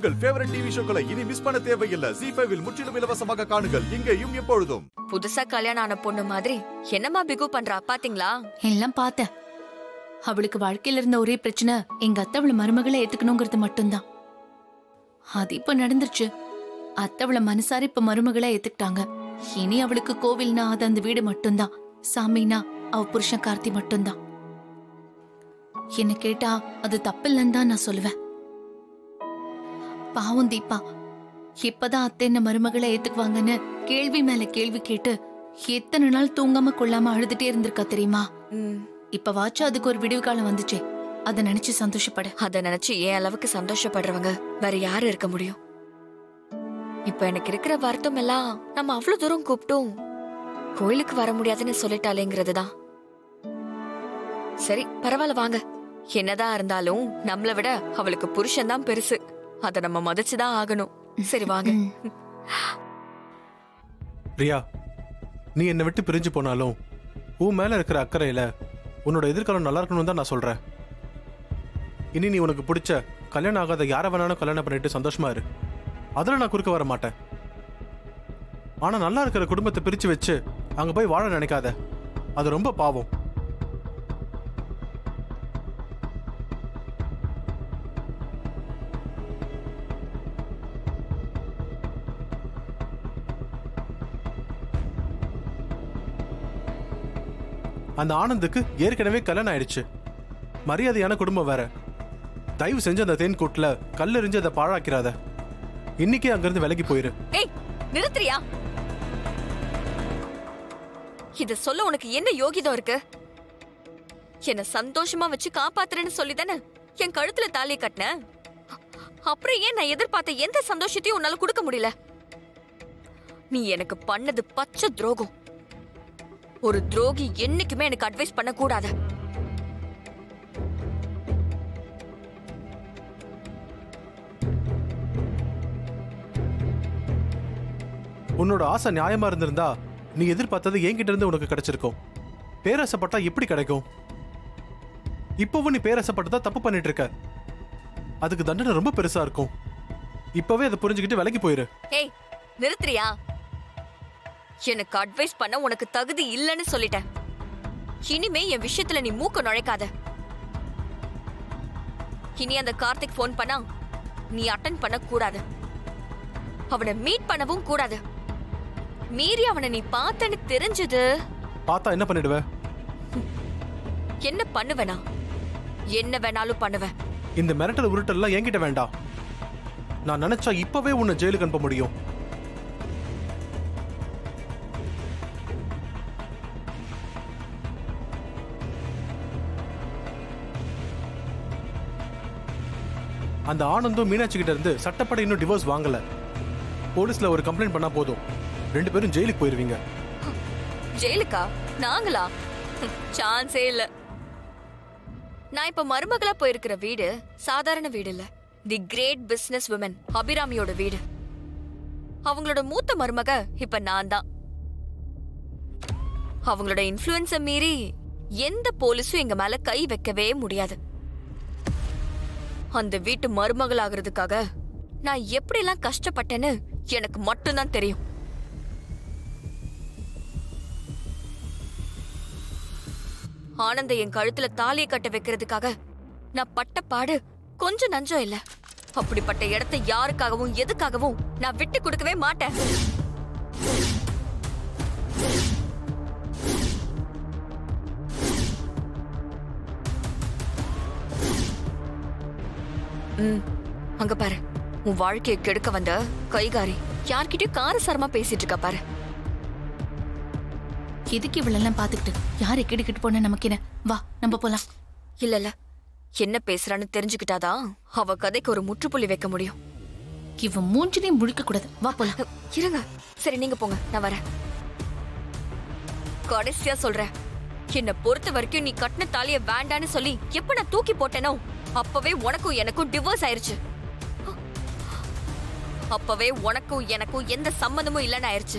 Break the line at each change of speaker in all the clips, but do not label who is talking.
உங்கள் favourite TV ஷோக்களை இனி miss பண்ண தேவையில்லை ஜி ஃபைவில் முற்றிலும் இலவசமாக காணுங்கள் இங்கேயும் எப்பொழுதும்
புதுசா கல்யாணம் ஆன பொண்ணு மாதிரி என்னம்மா பிகு பண்றா பாத்தீங்களா
எல்லாம் பார்த்தேன் அவளுக்கு வாழ்க்கையில இருந்த ஒரே பிரச்சனை எங்க அத்தை அவளை மருமகளை ஏத்துக்கணுங்கிறது மட்டும்தான் அது இப்ப நடந்துருச்சு அத்தை அவளை மனசார இப்ப மருமகளா ஏத்துக்கிட்டாங்க இனி அவளுக்கு கோவில்னா அது அந்த வீடு மட்டும்தான் சாமினா அவ புருஷன் கார்த்தி மட்டும்தான் என்ன கேட்டா அது தப்பில்லைன்னு தான் நான் சொல்லுவேன் பாவம் தீபா இப்பதான் அத்தை என்ன மருமகளை ஏத்துக்குவாங்கன்னு கேள்வி மேல கேள்வி கேட்டு எத்தனை நாள் தூங்காம கொள்ளாம அழுதுட்டே இருந்திருக்கா தெரியுமா
ம்,
இப்ப வாச்சும் அதுக்கு ஒரு விடிவு காலம் வந்துச்சே அத நினைச்சு சந்தோஷப்படு
அத நினைச்சு ஏன் அளவுக்கு சந்தோஷப்படுறவங்க வேற யாரு இருக்க முடியும் இப்ப எனக்கு இருக்கிற வருத்தம் எல்லாம் நம்ம அவ்வளவு தூரம் கூப்பிட்டும் கோயிலுக்கு வர முடியாதுன்னு சொல்லிட்டாலேங்கிறது தான் சரி பரவாயில்ல வாங்க என்னதான் இருந்தாலும் நம்மள விட அவளுக்கு புருஷன் தான் பெருசு அத நம்ம மதிச்சுதான் ஆகணும் சரி வாங்க
ம்.
பிரியா நீ என்னை விட்டு பிரிஞ்சு போனாலும் உன் மேல இருக்கிற அக்கறையில உன்னோட எதிர்காலம் நல்லா இருக்கணும்னு தான் நான் சொல்றேன் இனி நீ உனக்கு பிடிச்ச கல்யாணம் ஆகாத யாரை வேணாலும் கல்யாணம் பண்ணிட்டு சந்தோஷமா இரு அதில் நான் குறுக்க வர மாட்டேன் ஆனா நல்லா இருக்கிற குடும்பத்தை பிரிச்சு வச்சு அங்க போய் வாழ நினைக்காத அது ரொம்ப பாவம் அந்த ஆனந்துக்கு ஏற்கனவே கல்யாணம் ஆயிடுச்சு மரியாதையான குடும்பம் வேற தயவு செஞ்சு அந்த தேன் கூட்டுல கல்லெறிஞ்சு அதை பாழாக்கிறாத இன்னைக்கே அங்கிருந்து விலகி போயிரு
ஏய் நிறுத்துறியா இத சொல்ல உனக்கு என்ன யோகிதம் இருக்கு என்ன சந்தோஷமா வச்சு காப்பாத்துறேன்னு சொல்லி தானே என் கழுத்துல தாலியை கட்டின அப்புறம் ஏன் நான் எதிர்பார்த்த எந்த சந்தோஷத்தையும் உன்னால கொடுக்க முடியல நீ எனக்கு பண்ணது பச்சை துரோகம் ஒரு துரோகி என்னைக்குமே எனக்கு அட்வைஸ் பண்ண கூடாது
உன்னோட ஆசை நியாயமா இருந்திருந்தா நீ எதிர்பார்த்தது என்கிட்ட இருந்து உனக்கு கிடைச்சிருக்கும் பேராசைப்பட்டா எப்படி கிடைக்கும் இப்பவும் நீ பேராசைப்பட்டு தான் தப்பு பண்ணிட்டு இருக்க அதுக்கு தண்டனை ரொம்ப பெருசா இருக்கும் இப்பவே அதை புரிஞ்சுக்கிட்டு விலகி போயிரு
ஏய் நிறுத்துறியா எனக்கு அட்வைஸ் பண்ண உனக்கு தகுதி இல்லைன்னு சொல்லிட்டேன் இனிமே என் விஷயத்துல நீ மூக்க நுழைக்காத இனி அந்த கார்த்திக் ஃபோன் பண்ணா நீ அட்டன் பண்ண கூடாது அவனை மீட் பண்ணவும் கூடாது மீறி அவனை நீ பார்த்தன்னு தெரிஞ்சது
பார்த்தா என்ன பண்ணிடுவ
என்ன பண்ணுவேனா என்ன வேணாலும் பண்ணுவேன்
இந்த மிரட்டல் உருட்டல்லாம் என்கிட்ட வேண்டாம் நான் நினைச்சா இப்பவே உன்னை ஜெயிலுக்கு அனுப்ப முடியும் அந்த ஆனந்தும் மீனாட்சி கிட்ட இருந்து சட்டப்படி இன்னும் டிவோர்ஸ் வாங்கல போலீஸ்ல ஒரு கம்ப்ளைண்ட் பண்ணா போதும் ரெண்டு பேரும் ஜெயிலுக்கு போயிருவீங்க
ஜெயிலுக்கா நாங்களா சான்ஸே இல்ல நான் இப்ப மருமகளா போயிருக்கிற வீடு சாதாரண வீடு இல்ல தி கிரேட் பிசினஸ் விமன் அபிராமியோட வீடு அவங்களோட மூத்த மருமக இப்ப நான் தான் அவங்களோட இன்ஃப்ளூயன்ஸ மீறி எந்த போலீஸும் எங்க மேல கை வைக்கவே முடியாது அந்த வீட்டு மருமகள் ஆகுறதுக்காக நான் எப்படிலாம் கஷ்டப்பட்டேன்னு எனக்கு மட்டும்தான் தெரியும் ஆனந்த என் கழுத்துல தாலியை கட்ட வைக்கிறதுக்காக நான் பட்ட பாடு கொஞ்சம் நஞ்சம் இல்ல அப்படிப்பட்ட இடத்தை யாருக்காகவும் எதுக்காகவும் நான் விட்டு கொடுக்கவே மாட்டேன் ம் அங்க பாரு உன் வாழ்க்கையை கெடுக்க வந்த கைகாரி யார்கிட்டயும் காரசாரமா பேசிட்டு இருக்கா பாரு
எதுக்கு இவளெல்லாம் பாத்துக்கிட்டு யாரை கிடுக்கிட்டு போன நமக்கு என்ன வா நம்ம போலாம்
இல்ல இல்ல என்ன பேசுறான்னு தெரிஞ்சுக்கிட்டாதான் அவ கதைக்கு ஒரு முற்றுப்புள்ளி வைக்க முடியும்
இவ மூஞ்சிலையும் முழிக்க கூடாது வா போலாம்
இருங்க சரி நீங்க போங்க நான் வரேன் கடைசியா சொல்றேன் என்ன பொறுத்த வரைக்கும் நீ கட்டின தாலிய வேண்டான்னு சொல்லி எப்ப நான் தூக்கி போட்டேனோ அப்பவே உனக்கும் எனக்கும் டிவோர்ஸ் ஆயிருச்சு அப்பவே உனக்கும் எனக்கும் எந்த சம்மந்தமும் இல்லைன்னு ஆயிருச்சு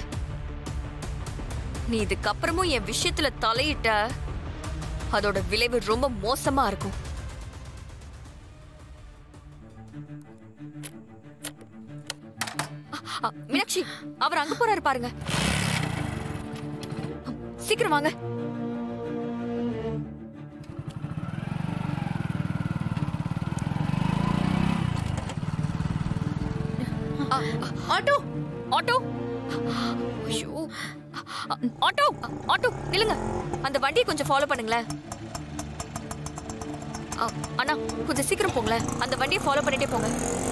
நீ இதுக்கப்புறமும் என் விஷயத்துல தலையிட்ட அதோட விளைவு ரொம்ப மோசமா இருக்கும் அ, மீனாட்சி அவர் அங்க போறாரு பாருங்க சீக்கிரம் வாங்க அ, அ,
ஆட்டோ
ஆட்டோ ஐயோ அ, ஆட்டோ அ, ஆட்டோ நில்லுங்க அந்த வண்டியை கொஞ்சம் ஃபாலோ பண்ணுங்களேன் அ, அண்ணா கொஞ்சம் சீக்கிரம் போங்களேன் அந்த வண்டியை ஃபாலோ பண்ணிட்டே போங்க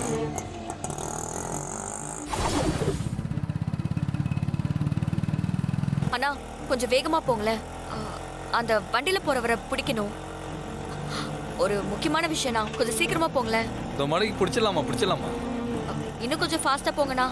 அண்ணா கொஞ்சம் வேகமா போங்களேன் அ, அந்த வண்டியில போறவரை பிடிக்கணும் ஒரு முக்கியமான விஷயம்னா கொஞ்சம் சீக்கிரமா போங்களேன்
இந்த மலைக்கு பிடிச்சிடலாமா பிடிச்சிடலாமா
அ, இன்னும் கொஞ்சம் ஃபாஸ்டா போங்கண்ணா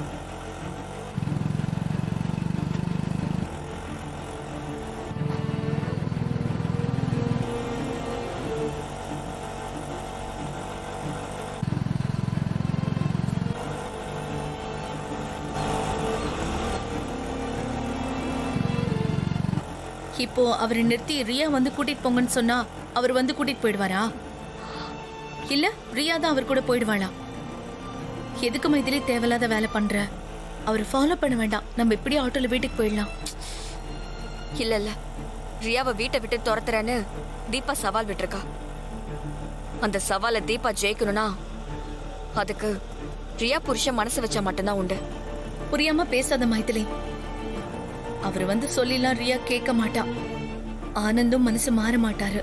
இப்போ அவரை நிறுத்தி ரியா வந்து கூட்டிட்டு போங்கன்னு சொன்னா அவர் வந்து கூட்டிட்டு போயிடுவாரா இல்ல ரியா தான் அவர் கூட போயிடுவாளா எதுக்கு மைதிலி தேவையில்லாத வேலை பண்ற அவரை ஃபாலோ பண்ண வேண்டாம் நம்ம இப்படியே ஆட்டோல வீட்டுக்கு போயிடலாம்
இல்ல இல்ல ரியாவை வீட்டை விட்டு துரத்துறேன்னு தீபா சவால் விட்டிருக்கா அந்த சவாலை தீபா ஜெயிக்கணும்னா அதுக்கு ரியா புருஷன் மனசு வச்சா மட்டும்தான் உண்டு
புரியாம பேசாத மைதிலி அவர் வந்து சொல்லிலாம் ரியா கேட்க மாட்டா ஆனந்தும் மனசு மாற மாட்டாரு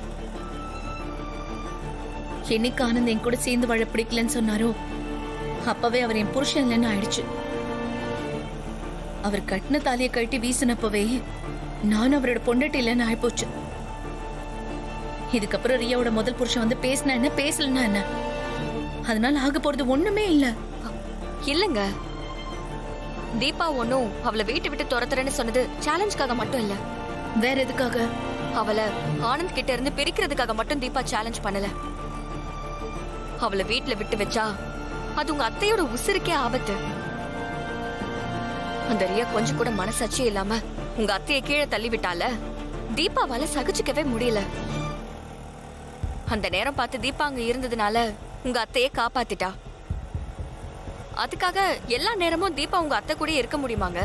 என்னைக்கு ஆனந்த் என் கூட சேர்ந்து வாழ பிடிக்கலன்னு சொன்னாரோ அப்பவே அவர் என் புருஷன் இல்லைன்னு ஆயிடுச்சு அவர் கட்டின தாலியை கழட்டி வீசினப்பவே நான் அவரோட பொண்டாட்டி இல்லைன்னு ஆயிப்போச்சு இதுக்கப்புறம் ரியாவோட முதல் புருஷன் வந்து பேசினா என்ன பேசலன்னா என்ன அதனால ஆக போறது ஒண்ணுமே இல்லை
இல்லங்க தீபா ஒன்னும் அவளை வீட்டை விட்டு துரத்துறேன்னு சொன்னது சேலஞ்சுக்காக மட்டும் இல்ல
வேற எதுக்காக
அவளை ஆனந்த் கிட்ட இருந்து பிரிக்கிறதுக்காக மட்டும் தீபா சேலஞ்ச் பண்ணல அவளை வீட்ல விட்டு வச்சா அது உங்க அத்தையோட உசுருக்கே ஆபத்து அந்த ரியா கொஞ்சம் கூட மனசாட்சியே இல்லாம உங்க அத்தையை கீழே தள்ளி விட்டால தீபாவால சகிச்சுக்கவே முடியல அந்த நேரம் பார்த்து தீபா அங்க இருந்ததுனால உங்க அத்தையை காப்பாத்திட்டா அதுக்காக எல்லா நேரமும் தீபா உங்க அத்தை கூட இருக்க முடியுமாங்க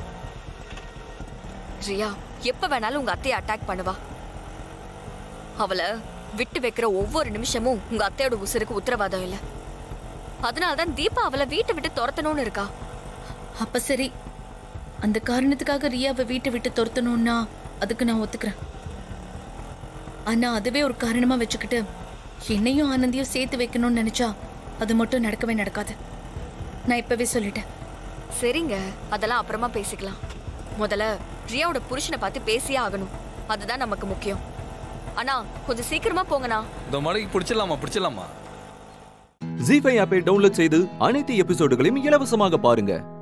ரியா எப்ப வேணாலும் உங்க அத்தையை அட்டாக் பண்ணுவா அவளை விட்டு வைக்கிற ஒவ்வொரு நிமிஷமும் உங்க அத்தையோட உசுருக்கு உத்தரவாதம் இல்ல அதனாலதான் தீபா அவளை வீட்டை விட்டு துரத்தணும்னு இருக்கா
அப்ப சரி அந்த காரணத்துக்காக ரியாவை வீட்டை விட்டு துரத்தணும்னா அதுக்கு நான் ஒத்துக்கிறேன் ஆனா அதுவே ஒரு காரணமா வச்சுக்கிட்டு என்னையும் ஆனந்தியும் சேர்த்து வைக்கணும்னு நினைச்சா அது மட்டும் நடக்கவே நடக்காது நான் இப்பவே சொல்லிட்டேன்
சரிங்க அதெல்லாம் அப்புறமா பேசிக்கலாம் முதல்ல ரியாவோட புருஷனை பார்த்து பேசியே ஆகணும் அதுதான் நமக்கு முக்கியம் அண்ணா கொஞ்சம் சீக்கிரமா போங்கண்ணா
இந்த மலைக்கு பிடிச்சிடலாமா பிடிச்சிடலாமா
ஜி ஃபைவ் ஆப்பை டவுன்லோட் செய்து அனைத்து எபிசோடுகளையும் இலவசமாக பாருங்க